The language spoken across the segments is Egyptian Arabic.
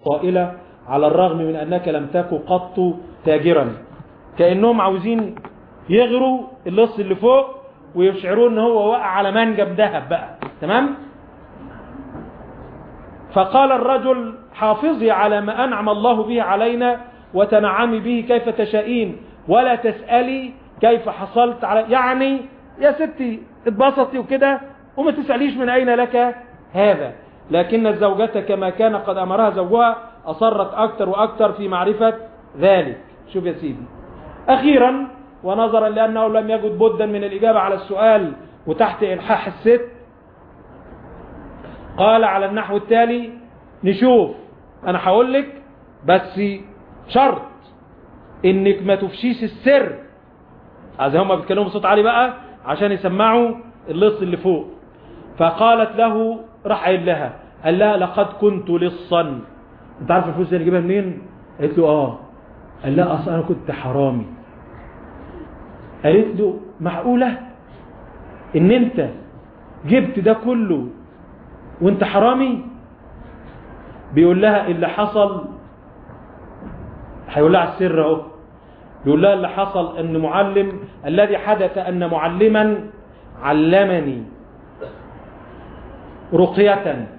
طائلة على الرغم من أنك لم تكن قط تاجرا كأنهم عاوزين يغروا اللص اللي فوق ويشعروا ان هو وقع على منجم ذهب بقى تمام فقال الرجل حافظي على ما أنعم الله به علينا وتنعمي به كيف تشائين ولا تسألي كيف حصلت على يعني يا ستي اتبسطي وكده وما تسأليش من أين لك هذا لكن الزوجة كما كان قد أمرها زوجها أصرت أكثر وأكثر في معرفة ذلك شوف يا سيدي أخيرا ونظرا لأنه لم يجد بدا من الإجابة على السؤال وتحت إلحاح الست قال على النحو التالي نشوف أنا هقول لك بس شرط إنك ما تفشيش السر عايز هم بيتكلموا بصوت عالي بقى عشان يسمعوا اللص اللي فوق فقالت له راح قايل لها قال لها لقد كنت لصا انت عارف الفلوس اللي جايبها منين قالت له اه قال لها اصلا انا كنت حرامي قالت له معقولة ان انت جبت ده كله وانت حرامي بيقول لها اللي حصل هيقول لها على السر اهو بيقول لها اللي حصل ان معلم الذي حدث ان معلما علمني رقية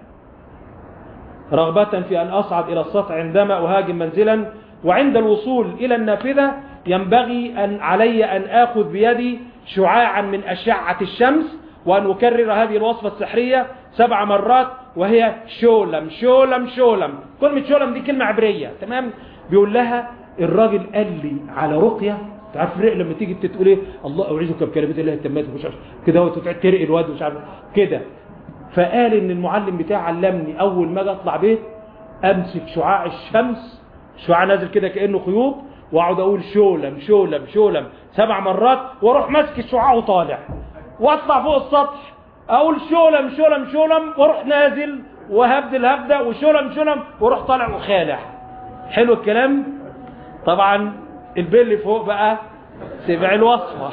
رغبة في أن أصعد إلى السطح عندما أهاجم منزلا وعند الوصول إلى النافذة ينبغي أن علي أن آخذ بيدي شعاعا من أشعة الشمس وأن أكرر هذه الوصفة السحرية سبع مرات وهي شولم شولم شولم كلمة شولم دي كلمة عبرية تمام بيقول لها الراجل قال لي على رقية تعرف الرق لما تيجي تقول ايه الله اعيذك بكلمات الله التامات ومش عارف كده وتقعد ترق الواد ومش عارف كده فقال ان المعلم بتاعي علمني اول ما اجي اطلع بيت امسك شعاع الشمس شعاع نازل كده كانه خيوط واقعد اقول شولم شولم شولم سبع مرات واروح ماسك الشعاع وطالع واطلع فوق السطح اقول شولم شولم شولم واروح نازل وهبدل هبده وشولم شولم واروح طالع وخالع حلو الكلام طبعا البيل اللي فوق بقى سمع الوصفه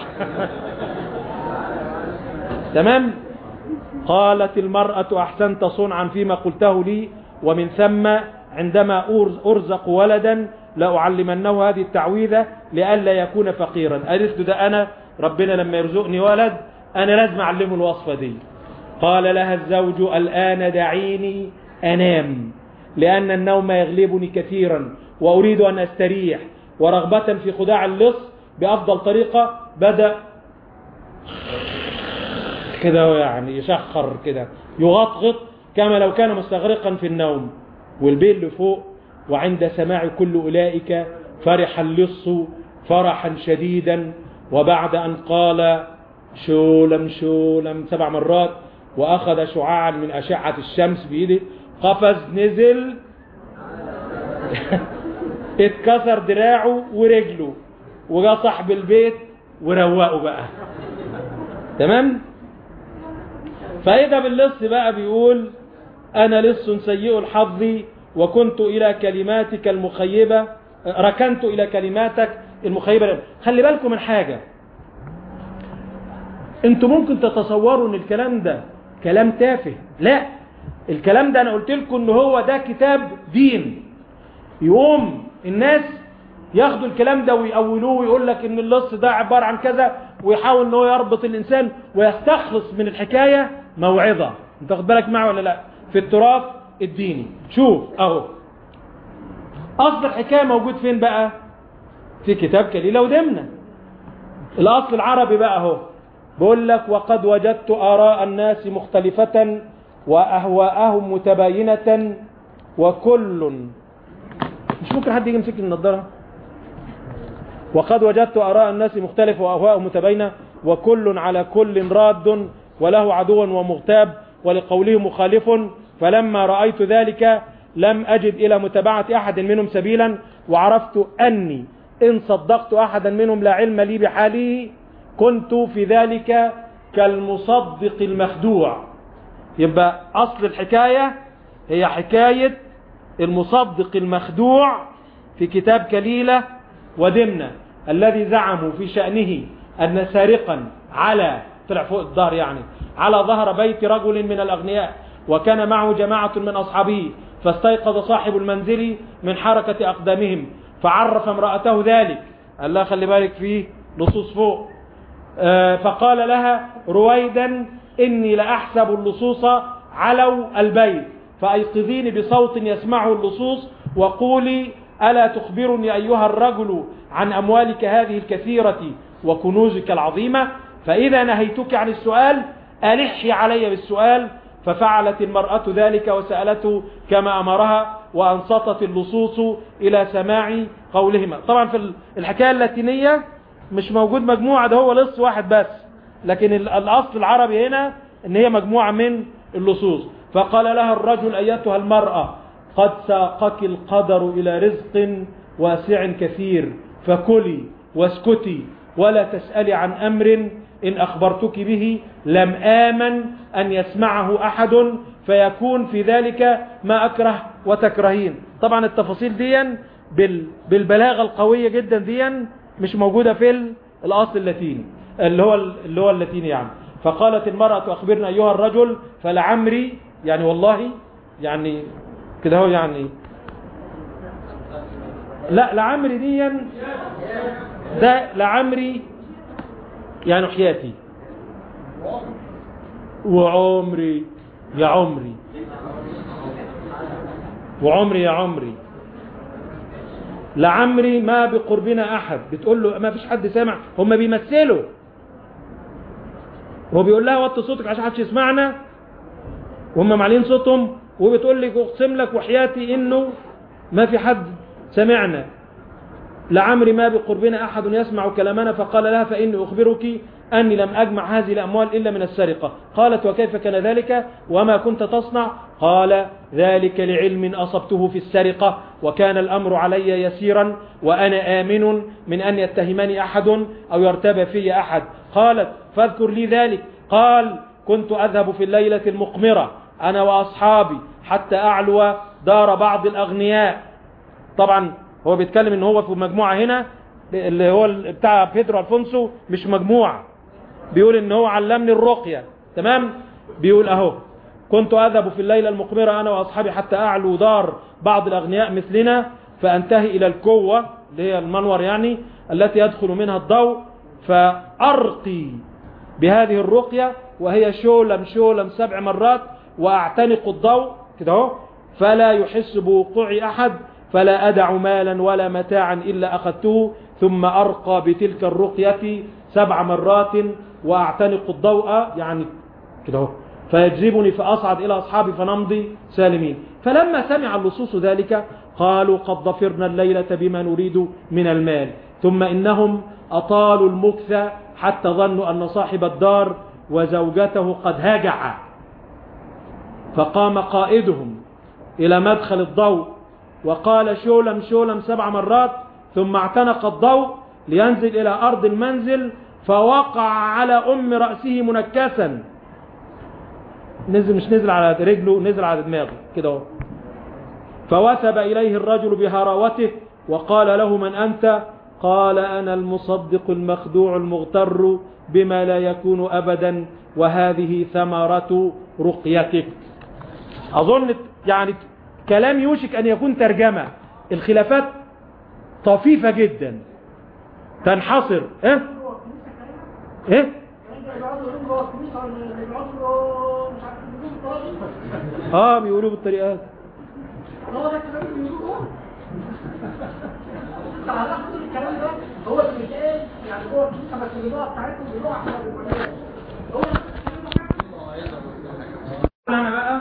تمام قالت المرأة أحسنت صنعا فيما قلته لي ومن ثم عندما أرزق ولدا لأعلمنه هذه التعويذة لئلا يكون فقيرا قالت له ده أنا ربنا لما يرزقني ولد أنا لازم أعلمه الوصفة دي قال لها الزوج الآن دعيني أنام لأن النوم يغلبني كثيرا وأريد أن أستريح ورغبة في خداع اللص بأفضل طريقة بدأ كده يعني يشخر كده يغطغط كما لو كان مستغرقا في النوم والبيل اللي فوق وعند سماع كل أولئك فرح اللص فرحا شديدا وبعد أن قال شولم شولم سبع مرات وأخذ شعاعا من أشعة الشمس بيده قفز نزل اتكسر دراعه ورجله وجا صاحب البيت وروقه بقى تمام فإذا باللص بقى بيقول أنا لص سيء الحظ وكنت إلى كلماتك المخيبة ركنت إلى كلماتك المخيبة خلي بالكم من حاجة انتوا ممكن تتصوروا ان الكلام ده كلام تافه لا الكلام ده انا قلت لكم ان هو ده كتاب دين يقوم الناس ياخدوا الكلام ده ويأولوه ويقول لك ان اللص ده عبارة عن كذا ويحاول ان هو يربط الانسان ويستخلص من الحكاية موعظة انت واخد بالك معه ولا لا في التراث الديني شوف اهو اصل الحكاية موجود فين بقى في كتاب كليلة ودمنة الاصل العربي بقى اهو بقول لك وقد وجدت آراء الناس مختلفة وأهواءهم متباينة وكل مش ممكن حد يجي يمسك لي النضاره وقد وجدت آراء الناس مختلفة وأهواءهم متباينة وكل على كل راد وله عدو ومغتاب ولقوله مخالف فلما رأيت ذلك لم أجد إلى متابعة أحد منهم سبيلا وعرفت أني إن صدقت أحدا منهم لا علم لي بحاله كنت في ذلك كالمصدق المخدوع يبقى أصل الحكاية هي حكاية المصدق المخدوع في كتاب كليلة ودمنة الذي زعموا في شأنه أن سارقا على طلع فوق الظهر يعني على ظهر بيت رجل من الأغنياء وكان معه جماعة من أصحابه فاستيقظ صاحب المنزل من حركة أقدامهم فعرف امرأته ذلك قال لها خلي بالك فيه لصوص فوق آه، فقال لها رويدا إني لأحسب اللصوص علوا البيت فأيقظيني بصوت يسمعه اللصوص وقولي ألا تخبرني أيها الرجل عن أموالك هذه الكثيرة وكنوزك العظيمة فإذا نهيتك عن السؤال ألحي علي بالسؤال ففعلت المرأة ذلك وسألته كما أمرها وأنصتت اللصوص إلى سماع قولهما طبعا في الحكاية اللاتينية مش موجود مجموعة ده هو لص واحد بس لكن الأصل العربي هنا ان هي مجموعة من اللصوص فقال لها الرجل أيتها المرأة قد ساقك القدر إلى رزق واسع كثير فكلي واسكتي ولا تسألي عن أمر إن أخبرتك به لم آمن أن يسمعه أحد فيكون في ذلك ما أكره وتكرهين طبعا التفاصيل دي بالبلاغة القوية جدا دي مش موجودة في الأصل اللاتيني اللي هو اللي هو اللاتيني يعني فقالت المرأة أخبرنا أيها الرجل فلعمري يعني والله يعني كده هو يعني لا لعمري دي ده لعمري يعني حياتي وعمري يا عمري وعمري يا عمري لعمري ما بقربنا احد بتقول له ما فيش حد سامع هم بيمثلوا هو بيقول لها وطي صوتك عشان حدش يسمعنا وهم معلين صوتهم وبتقول لي اقسم لك وحياتي انه ما في حد سمعنا لعمري ما بقربنا أحد يسمع كلامنا فقال لها فإني أخبرك أني لم أجمع هذه الأموال إلا من السرقة قالت وكيف كان ذلك وما كنت تصنع قال ذلك لعلم أصبته في السرقة وكان الأمر علي يسيرا وأنا آمن من أن يتهمني أحد أو يرتاب في أحد قالت فاذكر لي ذلك قال كنت أذهب في الليلة المقمرة أنا وأصحابي حتى أعلو دار بعض الأغنياء طبعا هو بيتكلم ان هو في مجموعة هنا اللي هو بتاع بيدرو الفونسو مش مجموعة بيقول ان هو علمني الرقية تمام بيقول اهو كنت اذهب في الليلة المقمرة انا واصحابي حتى اعلو دار بعض الاغنياء مثلنا فانتهي الى الكوة اللي هي المنور يعني التي يدخل منها الضوء فارقي بهذه الرقية وهي شولم شولم سبع مرات واعتنق الضوء كده اهو فلا يحس بوقوع احد فلا أدع مالا ولا متاعا إلا أخذته ثم أرقى بتلك الرقية سبع مرات وأعتنق الضوء يعني كده فيجذبني فأصعد إلى أصحابي فنمضي سالمين فلما سمع اللصوص ذلك قالوا قد ضفرنا الليلة بما نريد من المال ثم إنهم أطالوا المكث حتى ظنوا أن صاحب الدار وزوجته قد هاجع فقام قائدهم إلى مدخل الضوء وقال شولم شولم سبع مرات ثم اعتنق الضوء لينزل إلى أرض المنزل فوقع على أم رأسه منكسا نزل مش نزل على رجله نزل على دماغه كده اهو فوثب إليه الرجل بهراوته وقال له من أنت قال أنا المصدق المخدوع المغتر بما لا يكون أبدا وهذه ثمرة رقيتك أظن يعني كلام يوشك أن يكون ترجمة الخلافات طفيفة جدا تنحصر ايه ايه اه بيقولوا بالطريقات هو ده الكلام اللي بيقولوه الكلام ده هو اللي يعني هو الكنيسه بس الاضاءه بتاعتهم بيقع على هو انا بقى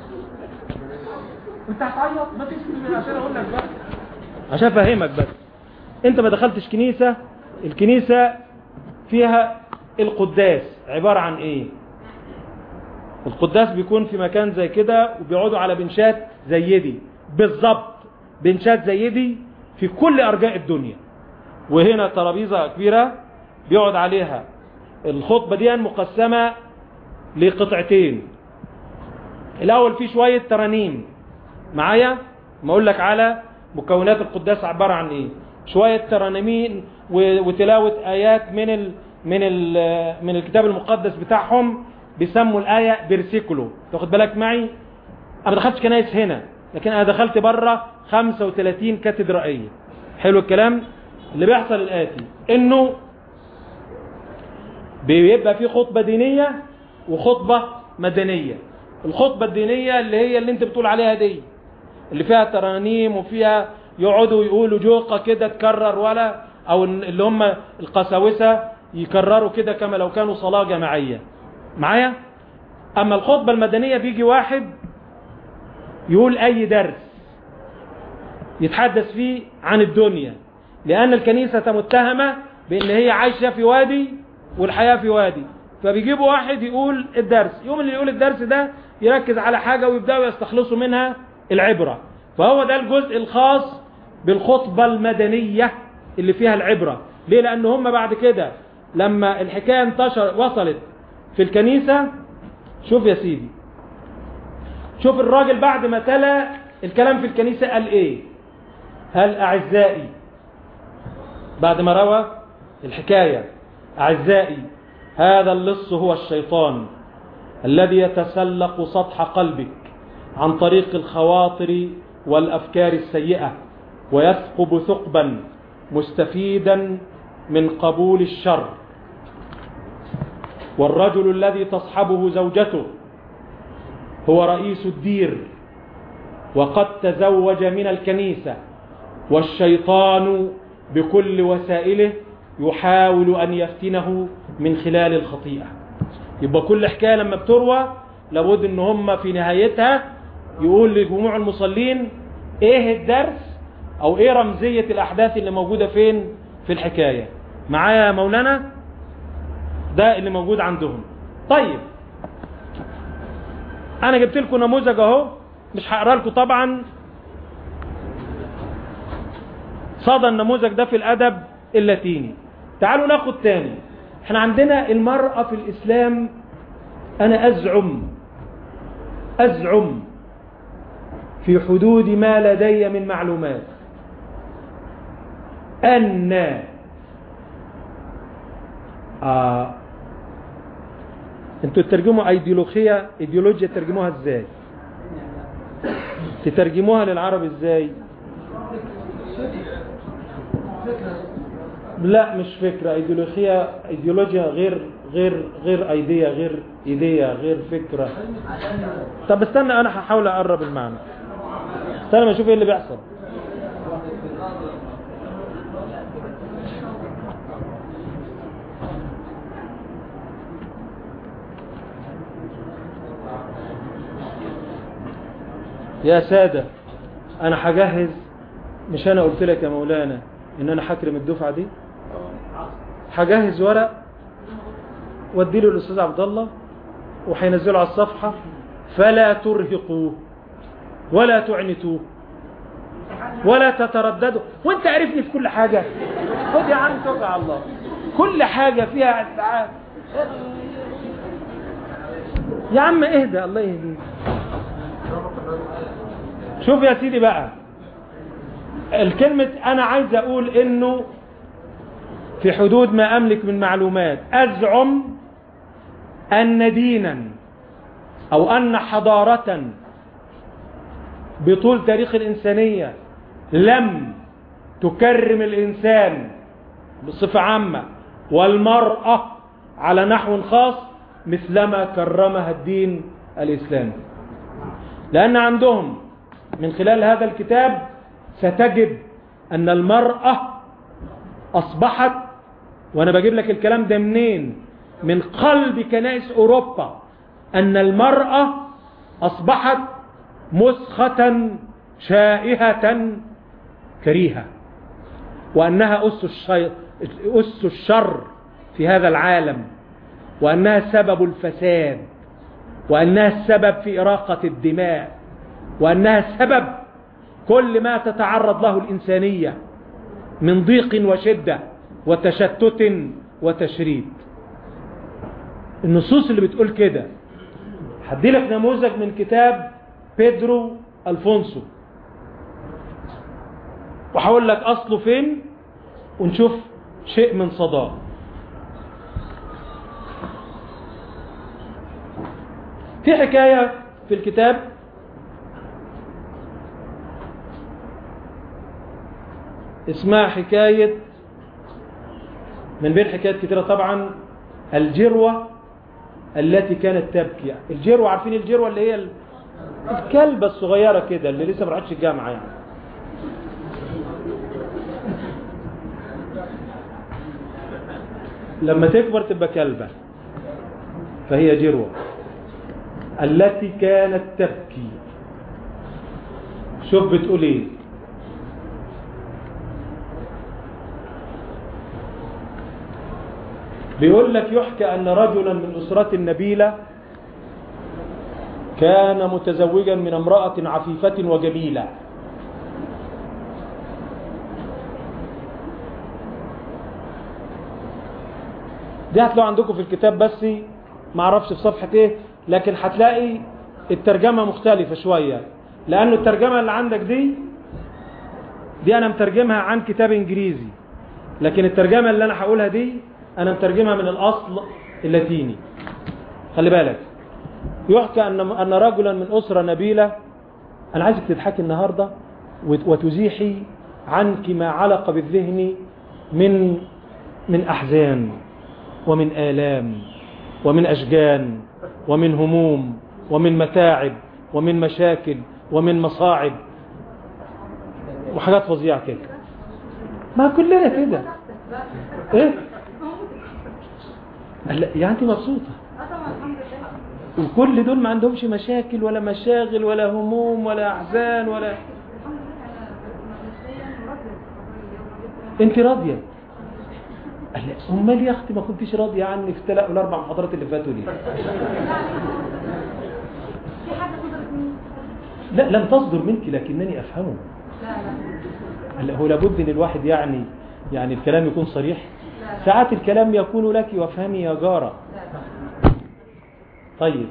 انت هتعيط ما تسكت عشان اقول لك بقى عشان افهمك بس انت ما دخلتش كنيسة الكنيسة فيها القداس عبارة عن ايه القداس بيكون في مكان زي كده وبيقعدوا على بنشات زي دي بالظبط بنشات زي دي في كل ارجاء الدنيا وهنا ترابيزة كبيرة بيقعد عليها الخطبة دي مقسمة لقطعتين الاول في شوية ترانيم معايا ما اقول لك على مكونات القداس عبارة عن ايه شوية ترانيمين وتلاوة ايات من ال من ال من الكتاب المقدس بتاعهم بيسموا الايه بيرسيكولو تاخد بالك معي انا ما دخلتش كنايس هنا لكن انا دخلت بره 35 كاتدرائية حلو الكلام اللي بيحصل الآتي انه بيبقى في خطبة دينية وخطبة مدنية الخطبة الدينية اللي هي اللي انت بتقول عليها دي اللي فيها ترانيم وفيها يقعدوا يقولوا جوقة كده تكرر ولا او اللي هم القساوسة يكرروا كده كما لو كانوا صلاة جماعية معايا اما الخطبة المدنية بيجي واحد يقول اي درس يتحدث فيه عن الدنيا لان الكنيسة متهمة بان هي عايشة في وادي والحياة في وادي فبيجيبوا واحد يقول الدرس يوم اللي يقول الدرس ده يركز على حاجة ويبدأوا يستخلصوا منها العبرة فهو ده الجزء الخاص بالخطبة المدنية اللي فيها العبرة ليه لان هم بعد كده لما الحكاية انتشر وصلت في الكنيسة شوف يا سيدي شوف الراجل بعد ما تلا الكلام في الكنيسة قال ايه هل اعزائي بعد ما روى الحكاية اعزائي هذا اللص هو الشيطان الذي يتسلق سطح قلبك عن طريق الخواطر والافكار السيئة ويثقب ثقبا مستفيدا من قبول الشر والرجل الذي تصحبه زوجته هو رئيس الدير وقد تزوج من الكنيسة والشيطان بكل وسائله يحاول أن يفتنه من خلال الخطيئة يبقى كل حكاية لما بتروى لابد ان هم في نهايتها يقول لجموع المصلين ايه الدرس او ايه رمزية الاحداث اللي موجودة فين في الحكاية معايا يا مولانا ده اللي موجود عندهم طيب انا جبت لكم نموذج اهو مش هقرا لكم طبعا صدى النموذج ده في الادب اللاتيني تعالوا ناخد تاني احنا عندنا المرأة في الاسلام انا ازعم ازعم في حدود ما لدي من معلومات ان آه انتوا تترجموا ايديولوجيا ايديولوجيا تترجموها ازاي تترجموها للعرب ازاي لا مش فكرة ايديولوجيا ايديولوجيا غير غير غير ايديا غير ايديا غير فكرة طب استنى انا هحاول اقرب المعنى استنى ما اشوف ايه اللي بيحصل يا سادة انا هجهز مش انا قلت لك يا مولانا ان انا هكرم الدفعة دي هجهز ورق واديله الاستاذ عبد الله وهينزله على الصفحة فلا ترهقوه ولا تعنتوه ولا تترددوا وانت عرفني في كل حاجة خد يا عم توقع على الله كل حاجة فيها ادعاء يا عم اهدى الله يهديك شوف يا سيدي بقى الكلمة انا عايز اقول انه في حدود ما املك من معلومات ازعم ان دينا او ان حضارة بطول تاريخ الانسانية لم تكرم الانسان بصفة عامة والمرأة على نحو خاص مثلما كرمها الدين الاسلامي لان عندهم من خلال هذا الكتاب ستجد ان المرأة اصبحت وانا بجيب لك الكلام ده منين من قلب كنائس اوروبا ان المرأة اصبحت مسخة شائهة كريهة وانها اس الشر, أس الشر في هذا العالم وانها سبب الفساد وانها السبب في اراقة الدماء وانها سبب كل ما تتعرض له الانسانية من ضيق وشدة وتشتت وتشريد النصوص اللي بتقول كده هدي لك نموذج من كتاب بيدرو الفونسو وهقول لك اصله فين ونشوف شيء من صداه في حكاية في الكتاب اسمها حكاية من بين حكايات كثيرة طبعا الجروة التي كانت تبكي الجروة عارفين الجروة اللي هي الكلبة الصغيرة كده اللي لسه ما راحتش الجامعة يعني لما تكبر تبقى كلبة فهي جروة التي كانت تبكي شوف بتقول ايه بيقول لك يحكى أن رجلا من أسرة النبيلة كان متزوجا من امرأة عفيفة وجميلة دي هتلاقوا عندكم في الكتاب بس ما اعرفش في صفحة ايه لكن هتلاقي الترجمة مختلفة شوية لأنه الترجمة اللي عندك دي دي أنا مترجمها عن كتاب إنجليزي لكن الترجمة اللي أنا هقولها دي أنا مترجمها من الأصل اللاتيني خلي بالك يحكى أن أن رجلا من أسرة نبيلة أنا عايزك تضحكي النهاردة وتزيحي عنك ما علق بالذهن من من أحزان ومن آلام ومن أشجان ومن هموم ومن متاعب ومن مشاكل ومن مصاعب وحاجات فظيعة كده ما كلنا كده ايه يعني انت مبسوطة وكل دول ما عندهمش مشاكل ولا مشاغل ولا هموم ولا احزان ولا انت راضية امال يا اختي ما كنتش راضية عنك في الاربع محاضرات اللي فاتوا دي لا لم تصدر منك لكنني افهمه لا هو لابد ان الواحد يعني يعني الكلام يكون صريح ساعات الكلام يكون لك وافهمي يا جارة طيب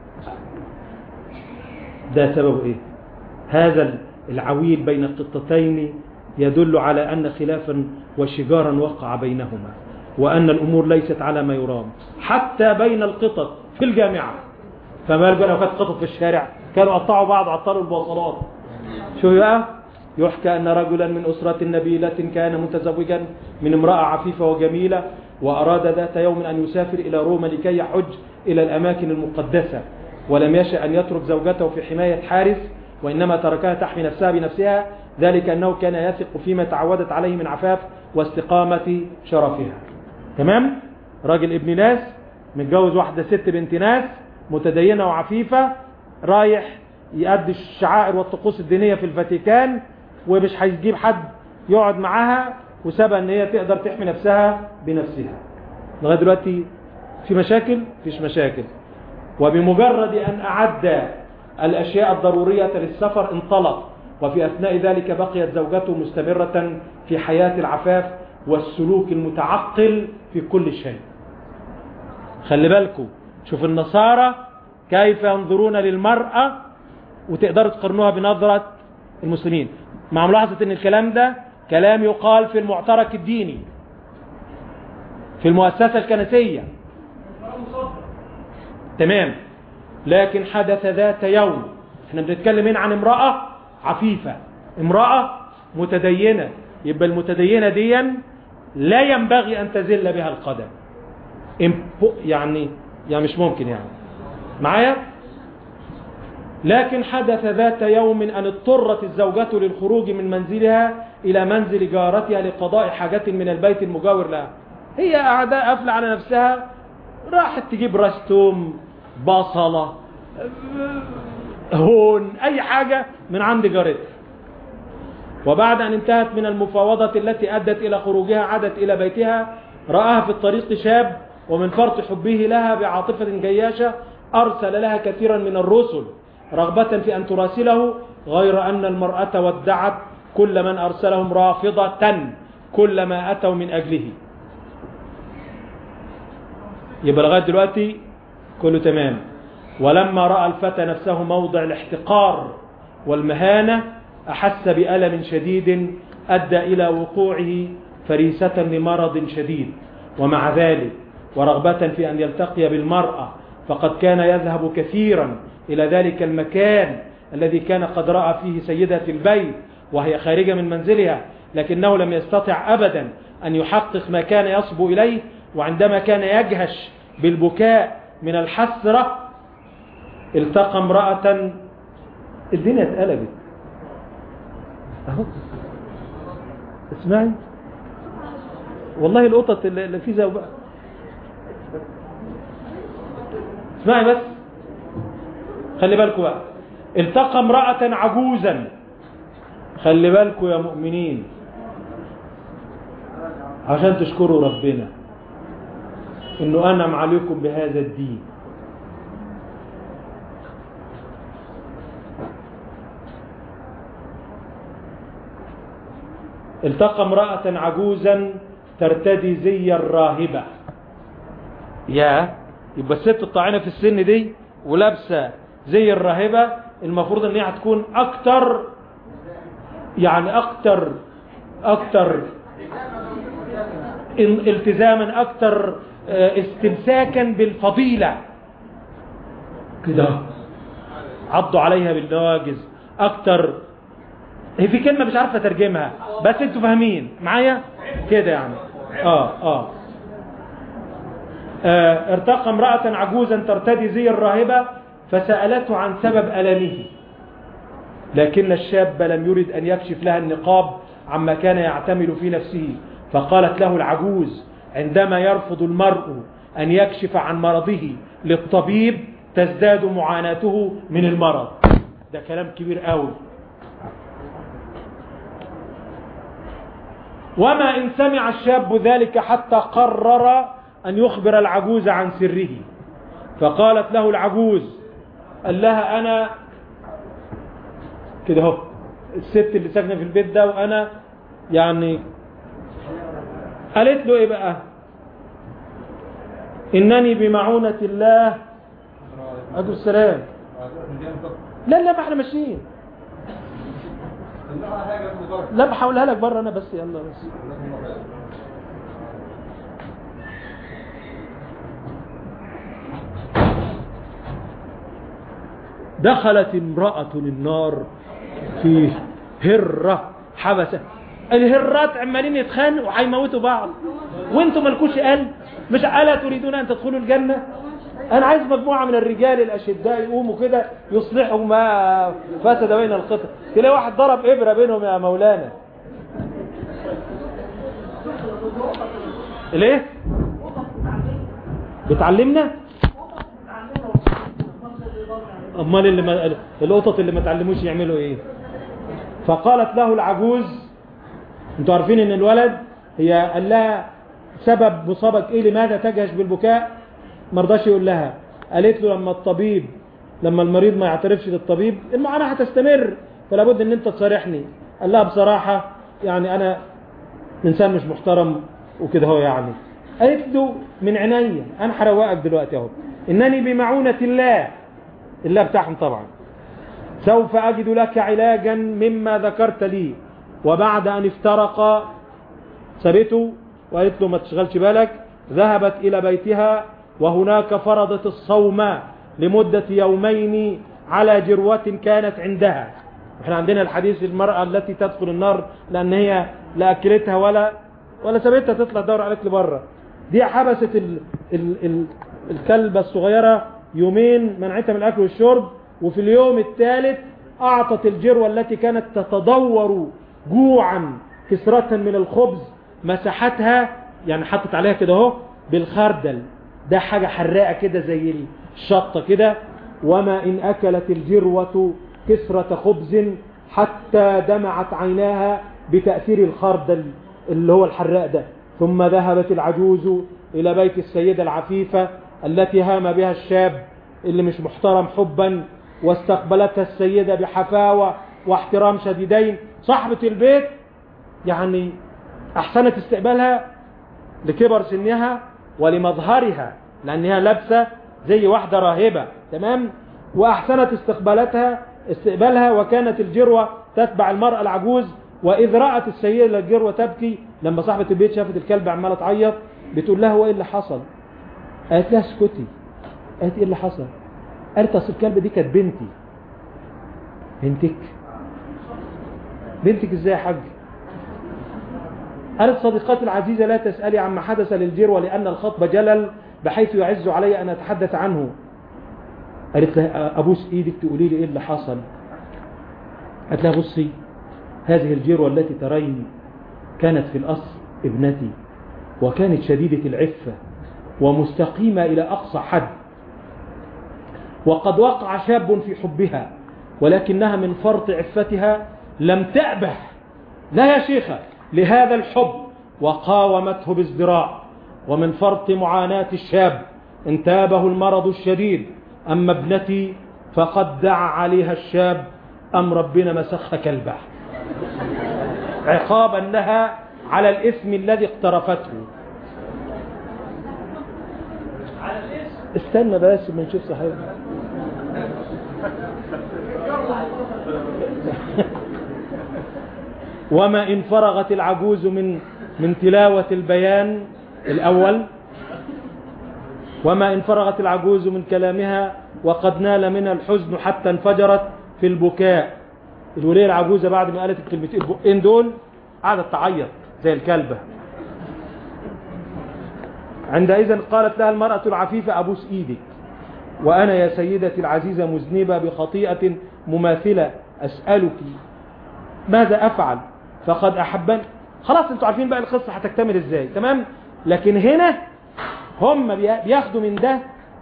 ده سبب ايه هذا العويل بين القطتين يدل على أن خلافا وشجارا وقع بينهما وأن الأمور ليست على ما يرام حتى بين القطط في الجامعة فما بالك لو كانت قطط في الشارع كانوا قطعوا بعض عطلوا البوصلات شو بقى يحكى أن رجلا من أسرة نبيلة كان متزوجا من امرأة عفيفة وجميلة وأراد ذات يوم أن يسافر إلى روما لكي يحج إلى الأماكن المقدسة ولم يشأ أن يترك زوجته في حماية حارس وإنما تركها تحمي نفسها بنفسها ذلك أنه كان يثق فيما تعودت عليه من عفاف واستقامة شرفها تمام راجل ابن ناس متجوز واحدة ست بنت ناس متدينة وعفيفة رايح يؤدي الشعائر والطقوس الدينية في الفاتيكان ومش هيجيب حد يقعد معاها وسابها ان هي تقدر تحمي نفسها بنفسها لغايه دلوقتي في مشاكل فيش مشاكل وبمجرد ان اعد الاشياء الضرورية للسفر انطلق وفي اثناء ذلك بقيت زوجته مستمرة في حياة العفاف والسلوك المتعقل في كل شيء خلي بالكم شوف النصارى كيف ينظرون للمرأة وتقدروا تقارنوها بنظرة المسلمين مع ملاحظة ان الكلام ده كلام يقال في المعترك الديني في المؤسسة الكنسية تمام لكن حدث ذات يوم احنا بنتكلم هنا عن امرأة عفيفة امرأة متدينة يبقى المتدينة ديا لا ينبغي ان تزل بها القدم يعني يعني مش ممكن يعني معايا لكن حدث ذات يوم أن اضطرت الزوجة للخروج من منزلها إلى منزل جارتها لقضاء حاجة من البيت المجاور لها هي أعداء قافلة على نفسها راحت تجيب رستوم بصلة هون أي حاجة من عند جارتها وبعد أن انتهت من المفاوضة التي أدت إلى خروجها عادت إلى بيتها رآها في الطريق شاب ومن فرط حبه لها بعاطفة جياشة أرسل لها كثيرا من الرسل رغبة في أن تراسله غير أن المرأة ودعت كل من أرسلهم رافضة كل ما أتوا من أجله يبقى لغاية دلوقتي كله تمام ولما رأى الفتى نفسه موضع الاحتقار والمهانة أحس بألم شديد أدى إلى وقوعه فريسة لمرض شديد ومع ذلك ورغبة في أن يلتقي بالمرأة فقد كان يذهب كثيرا إلى ذلك المكان الذي كان قد رأى فيه سيدة البيت وهي خارجة من منزلها لكنه لم يستطع أبدا أن يحقق ما كان يصبو إليه وعندما كان يجهش بالبكاء من الحسرة التقى امرأة الدنيا اتقلبت اهو اسمعي والله القطط اللي في زي بقى اسمعي بس خلي بالكم بقى التقى امرأة عجوزا خلي بالكم يا مؤمنين عشان تشكروا ربنا انه انعم عليكم بهذا الدين التقى امرأة عجوزا ترتدي زي الراهبة يا يبقى الست الطاعنة في السن دي ولابسة زي الراهبة المفروض ان هي هتكون اكتر يعني اكتر اكتر التزاما اكتر استمساكا بالفضيلة كده عضوا عليها بالنواجز اكتر هي في كلمة مش عارفة ترجمها بس انتوا فاهمين معايا كده يعني آه, آه آه ارتقى امرأة عجوزا ترتدي زي الراهبة فسألته عن سبب ألمه لكن الشاب لم يرد أن يكشف لها النقاب عما كان يعتمل في نفسه فقالت له العجوز عندما يرفض المرء أن يكشف عن مرضه للطبيب تزداد معاناته من المرض ده كلام كبير قوي وما إن سمع الشاب ذلك حتى قرر أن يخبر العجوز عن سره فقالت له العجوز قال لها أنا كده هو الست اللي ساكنة في البيت ده وأنا يعني قالت له إيه بقى إنني بمعونة الله أدو السلام لا لا ما احنا ماشيين لا بحاولها لك بره انا بس يلا بس دخلت امرأة النار في هرة حبسة الهرات عمالين يتخانقوا وهيموتوا بعض وانتم مالكوش قلب مش ألا تريدون أن تدخلوا الجنة أنا عايز مجموعة من الرجال الأشداء يقوموا كده يصلحوا ما فسد بين القطع تلاقي واحد ضرب إبرة بينهم يا مولانا ليه؟ بتعلمنا؟ امال اللي ما القطط اللي ما تعلموش يعملوا ايه فقالت له العجوز انتوا عارفين ان الولد هي قال لها سبب مصابك ايه لماذا تجهش بالبكاء ما رضاش يقول لها قالت له لما الطبيب لما المريض ما يعترفش للطبيب المعاناة هتستمر فلا بد ان انت تصارحني قال لها بصراحة يعني انا انسان مش محترم وكده هو يعني قالت له من عينيا انا هروقك دلوقتي اهو انني بمعونة الله الله بتاعهم طبعا سوف اجد لك علاجا مما ذكرت لي وبعد ان افترقا سابته وقالت له ما تشغلش بالك ذهبت الى بيتها وهناك فرضت الصوم لمدة يومين على جروة كانت عندها احنا عندنا الحديث المرأة التي تدخل النار لان هي لا اكلتها ولا ولا سابتها تطلع دور عليك لبره دي حبست ال ال ال الكلبة الصغيرة يومين منعتها من الاكل والشرب وفي اليوم الثالث اعطت الجروة التي كانت تتدور جوعا كسرة من الخبز مسحتها يعني حطت عليها كده اهو بالخردل ده حاجة حراقة كده زي الشطة كده وما إن أكلت الجروة كسرة خبز حتى دمعت عيناها بتأثير الخردل اللي هو الحراق ده ثم ذهبت العجوز إلى بيت السيدة العفيفة التي هام بها الشاب اللي مش محترم حبا واستقبلتها السيدة بحفاوة واحترام شديدين صاحبة البيت يعني أحسنت استقبالها لكبر سنها ولمظهرها لأنها لابسة زي واحدة راهبة تمام وأحسنت استقبالتها استقبالها وكانت الجروة تتبع المرأة العجوز وإذ رأت السيدة الجروة تبكي لما صاحبة البيت شافت الكلب عمالة تعيط بتقول لها هو إيه اللي حصل قالت لها اسكتي قالت إيه اللي حصل قالت أصل الكلب دي كانت بنتي بنتك بنتك إزاي يا حاج قالت صديقتي العزيزة لا تسألي عما حدث للجير ولأن الخطب جلل بحيث يعز علي أن أتحدث عنه قالت لها أبوس إيدك تقولي لي إيه اللي حصل قالت لها بصي هذه الجيروة التي ترين كانت في الأصل ابنتي وكانت شديدة العفة ومستقيمة إلى أقصى حد وقد وقع شاب في حبها ولكنها من فرط عفتها لم تأبح لا يا شيخة لهذا الحب وقاومته بازدراء ومن فرط معاناة الشاب انتابه المرض الشديد أما ابنتي فقد دعا عليها الشاب أم ربنا مسخها كالبح عقابا لها على الإثم الذي اقترفته استنى بس ما نشوف صحيح وما إن فرغت العجوز من من تلاوة البيان الأول وما إن فرغت العجوز من كلامها وقد نال منها الحزن حتى انفجرت في البكاء الولية العجوزة بعد ما قالت الكلمتين البقين دول قعدت تعيط زي الكلبة عندئذ قالت لها المرأة العفيفة أبوس إيدك وأنا يا سيدتي العزيزة مذنبة بخطيئة مماثلة أسألك ماذا أفعل فقد أحبني خلاص انتوا عارفين بقى القصة هتكتمل ازاي تمام لكن هنا هم بياخدوا من ده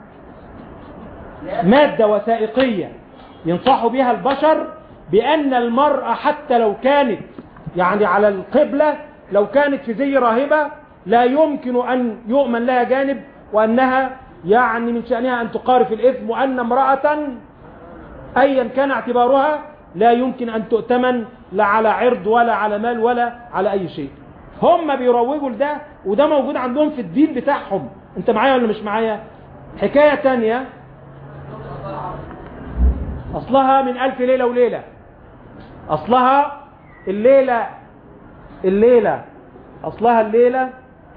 مادة وثائقية ينصحوا بها البشر بأن المرأة حتى لو كانت يعني على القبلة لو كانت في زي راهبة لا يمكن أن يؤمن لها جانب وأنها يعني من شأنها أن تقارف الإثم وأن امرأة أيا كان اعتبارها لا يمكن أن تؤتمن لا على عرض ولا على مال ولا على أي شيء هم بيروجوا لده وده موجود عندهم في الدين بتاعهم انت معايا ولا مش معايا حكاية تانية أصلها من ألف ليلة وليلة أصلها الليلة الليلة أصلها الليلة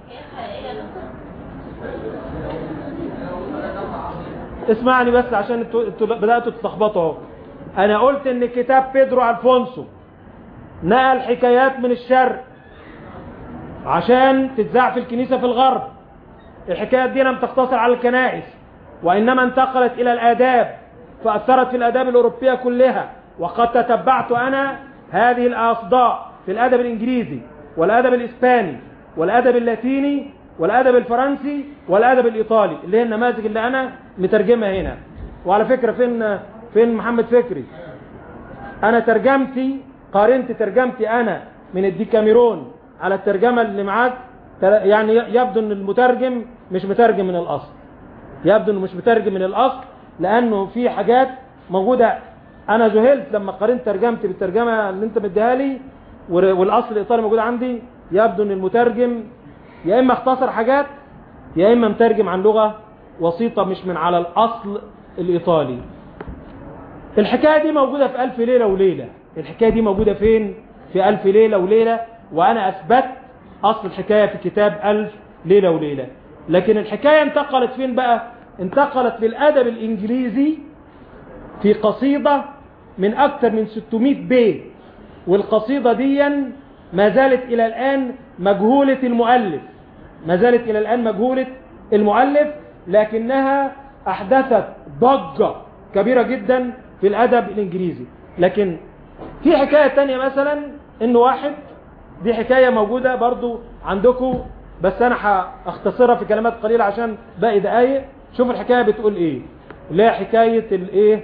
اسمعني بس عشان انتوا بدأتوا تتلخبطوا انا قلت ان كتاب بيدرو الفونسو نقل حكايات من الشرق عشان تتذاع في الكنيسة في الغرب الحكايات دي لم تقتصر على الكنائس وإنما انتقلت إلى الآداب فأثرت في الآداب الأوروبية كلها وقد تتبعت أنا هذه الأصداء في الأدب الإنجليزي والأدب الإسباني والأدب اللاتيني والأدب الفرنسي والأدب الإيطالي اللي هي النماذج اللي أنا مترجمها هنا وعلى فكرة فين فين محمد فكري أنا ترجمتي قارنت ترجمتي أنا من الديكاميرون على الترجمة اللي معاك يعني يبدو ان المترجم مش مترجم من الاصل يبدو انه مش مترجم من الاصل لانه في حاجات موجودة انا ذهلت لما قارنت ترجمتي بالترجمة اللي انت مديها لي والاصل الايطالي موجود عندي يبدو ان المترجم يا اما اختصر حاجات يا اما مترجم عن لغة وسيطة مش من على الاصل الايطالي الحكاية دي موجودة في الف ليلة وليلة الحكاية دي موجودة فين في الف ليلة وليلة وانا اثبت اصل الحكاية في كتاب الف ليلة وليلة لكن الحكاية انتقلت فين بقى انتقلت في الادب الانجليزي في قصيدة من اكثر من 600 بيت والقصيدة دي ما زالت الى الان مجهولة المؤلف ما زالت الى الان مجهولة المؤلف لكنها احدثت ضجة كبيرة جدا في الادب الانجليزي لكن في حكاية تانية مثلا انه واحد دي حكاية موجودة برضو عندكم بس انا هاختصرها في كلمات قليلة عشان باقي دقايق شوف الحكاية بتقول ايه اللي هي حكاية الايه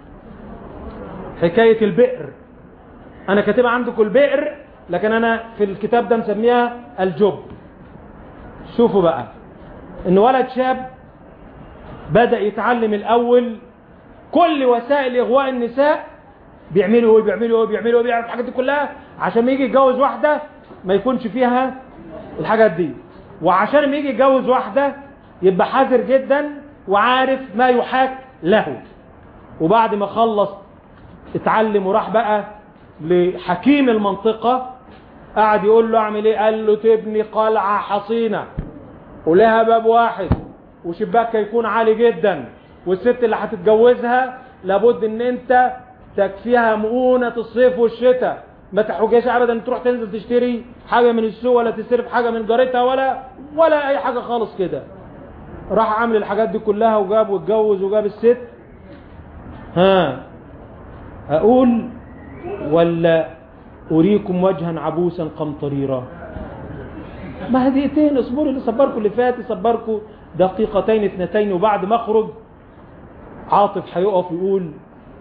حكاية البئر انا كاتبها عندكم البئر لكن انا في الكتاب ده مسميها الجب شوفوا بقى ان ولد شاب بدأ يتعلم الاول كل وسائل اغواء النساء بيعملوا ايه بيعملوا ايه بيعملوا ايه بيعملوا الحاجات دي كلها عشان ما يجي يتجوز واحدة ما يكونش فيها الحاجات دي وعشان ما يجي يتجوز واحدة يبقى حذر جدا وعارف ما يحاك له وبعد ما خلص اتعلم وراح بقى لحكيم المنطقة قعد يقول له اعمل ايه قال له تبني قلعة حصينة ولها باب واحد وشباكها يكون عالي جدا والست اللي هتتجوزها لابد ان انت تكفيها مؤونة الصيف والشتاء ما تحوجهاش ابدا تروح تنزل تشتري حاجة من السوق ولا تستلف حاجة من جارتها ولا ولا اي حاجة خالص كده راح عامل الحاجات دي كلها وجاب واتجوز وجاب الست ها اقول ولا اريكم وجها عبوسا قمطريرا ما هديتين اصبروا اللي صبركم اللي فات يصبركم دقيقتين اثنتين وبعد ما اخرج عاطف هيقف يقول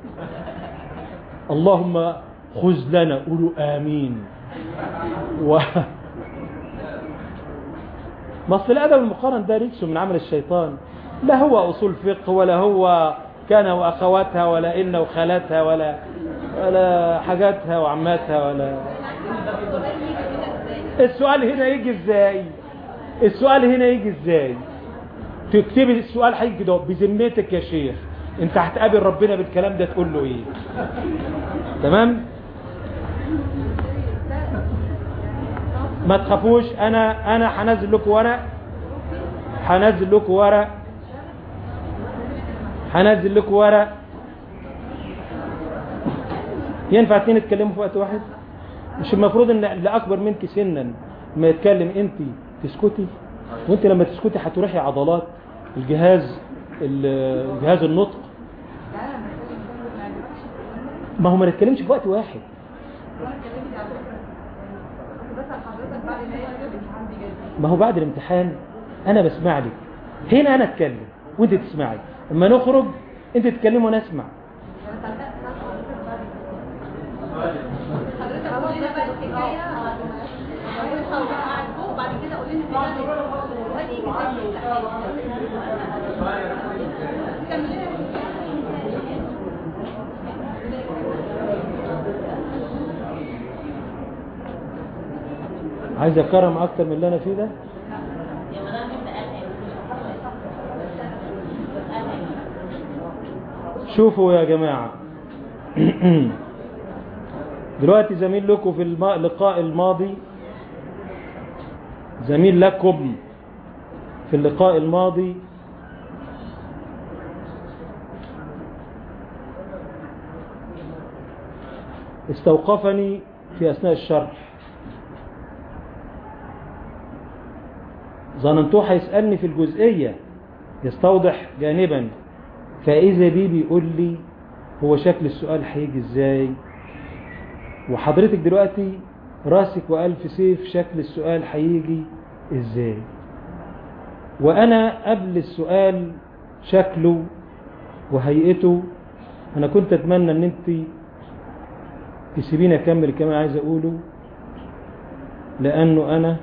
اللهم خذ لنا قولوا امين و مصل الادب المقارن ده رجس من عمل الشيطان لا هو اصول فقه ولا هو كان واخواتها ولا ان وخالاتها ولا ولا حاجاتها وعماتها ولا السؤال هنا يجي ازاي السؤال هنا يجي ازاي تكتبي السؤال هيجي كده بذمتك يا شيخ انت هتقابل ربنا بالكلام ده تقول له ايه تمام ما تخافوش انا انا هنزل لكم ورق هنزل لكم ورق هنزل لكم ورق ينفع اتنين يتكلموا في وقت واحد مش المفروض ان اللي اكبر منك سنا ما يتكلم انت تسكتي وانت لما تسكتي هتروحي عضلات الجهاز الجهاز النطق ما هو ما نتكلمش في وقت واحد ما هو بعد الامتحان انا بسمع لك هنا انا اتكلم وانت تسمعي اما نخرج انت تتكلم وانا اسمع حضرتك قول لنا بقى الحكايه وبعد كده قول لنا وادي كمل لنا عايز اكرم اكتر من اللي انا فيه ده شوفوا يا جماعة دلوقتي زميل لكم في الم- اللقاء الماضي زميل لكم في اللقاء الماضي استوقفني في أثناء الشرح ظننتوه هيسألني في الجزئية يستوضح جانبا فإذا بي بيقول لي هو شكل السؤال هيجي ازاي وحضرتك دلوقتي راسك وألف سيف شكل السؤال هيجي ازاي وأنا قبل السؤال شكله وهيئته أنا كنت أتمنى أن أنت تسيبيني أكمل كما عايز أقوله لأنه أنا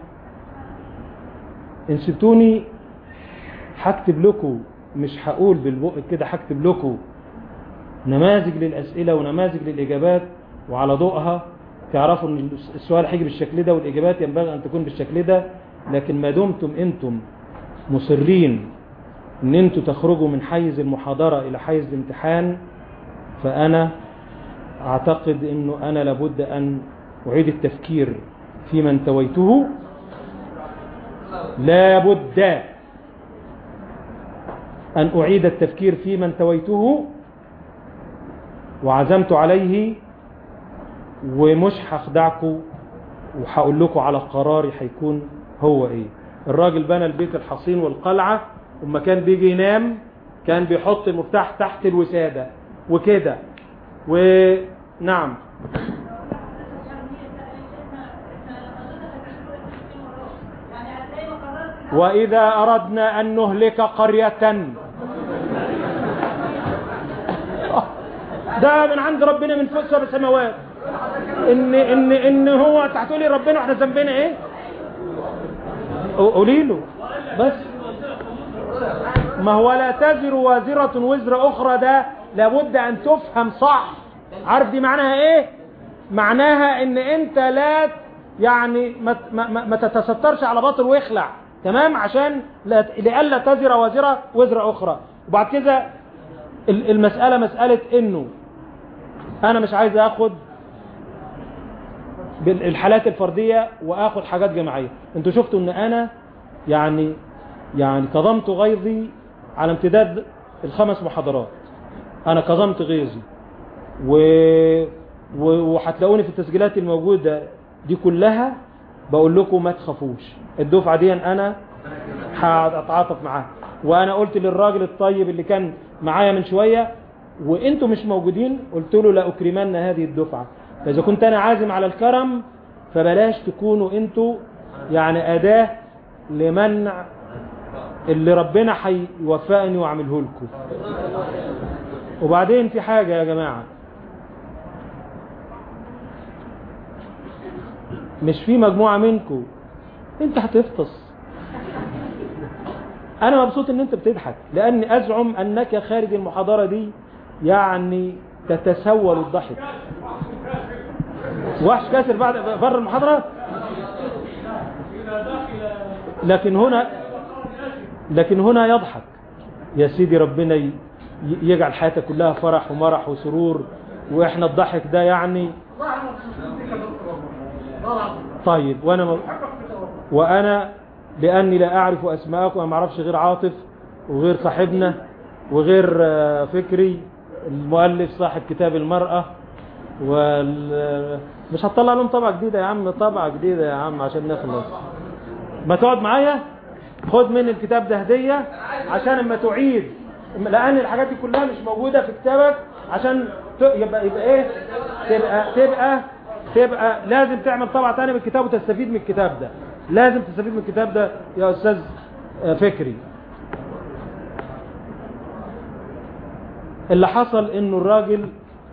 إن سبتوني هكتب لكم مش هقول بالبق كده هكتب لكم نماذج للأسئلة ونماذج للإجابات وعلى ضوءها تعرفوا ان السؤال هيجي بالشكل ده والإجابات ينبغي أن تكون بالشكل ده لكن ما دمتم أنتم مصرين أن أنتم تخرجوا من حيز المحاضرة إلى حيز الامتحان فأنا أعتقد أنه أنا لابد أن أعيد التفكير في من تويته لابد أن أعيد التفكير في من تويته وعزمت عليه ومش هخدعكم وهقول لكم على قراري هيكون هو ايه الراجل بنى البيت الحصين والقلعة وما كان بيجي ينام كان بيحط المفتاح تحت الوسادة وكده ونعم وإذا أردنا أن نهلك قرية ده من عند ربنا من فوق سبع سماوات ان ان ان هو انت هتقولي ربنا واحنا ذنبنا ايه قولي له بس ما هو لا تزر وازرة وزر اخرى ده لابد ان تفهم صح عارف دي معناها ايه معناها ان انت لا يعني ما, ما, ما, ما تتسترش على باطل ويخلع تمام عشان لا- لئلا تزر وازرة وزر اخرى وبعد كده ال- المسألة مسألة انه انا مش عايز اخد بالحالات الفردية واخد حاجات جماعية انتوا شفتوا ان انا يعني يعني كظمت غيظي على امتداد الخمس محاضرات انا كظمت غيظي و و- وهتلاقوني في التسجيلات الموجودة دي كلها بقول لكم ما تخافوش الدفعة دي انا هتعاطف معاها وانا قلت للراجل الطيب اللي كان معايا من شوية وانتم مش موجودين قلت له لا اكرمن هذه الدفعة فاذا كنت انا عازم على الكرم فبلاش تكونوا انتوا يعني اداة لمنع اللي ربنا هيوفقني واعمله لكم وبعدين في حاجة يا جماعة مش في مجموعة منكم انت هتفطس انا مبسوط ان انت بتضحك لاني ازعم انك خارج المحاضرة دي يعني تتسول الضحك وحش كاسر بعد بره المحاضرة لكن هنا لكن هنا يضحك يا سيدي ربنا ي- يجعل حياتك كلها فرح ومرح وسرور واحنا الضحك ده يعني طيب وانا م... وانا لاني لا اعرف اسماءكم انا ما اعرفش غير عاطف وغير صاحبنا وغير آه، فكري المؤلف صاحب كتاب المرأة وال... مش هتطلع لهم طبعة جديدة يا عم طبعة جديدة يا عم عشان نخلص ما تقعد معايا خد من الكتاب ده هدية عشان اما تعيد لان الحاجات دي كلها مش موجودة في كتابك عشان ت- يبقى يبقى ايه تبقى تبقى تبقى لازم تعمل طبعة تانية من الكتاب وتستفيد من الكتاب ده لازم تستفيد من الكتاب ده يا استاذ آه، فكري اللي حصل انه الراجل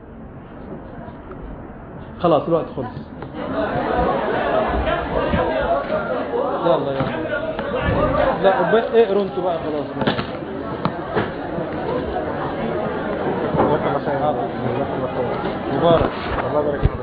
خلاص الوقت خلص يلا يلا لا وب- اقروا انتوا بقى خلاص جزاك الله خير جزاك الله خير مبارك الله يبارك فيك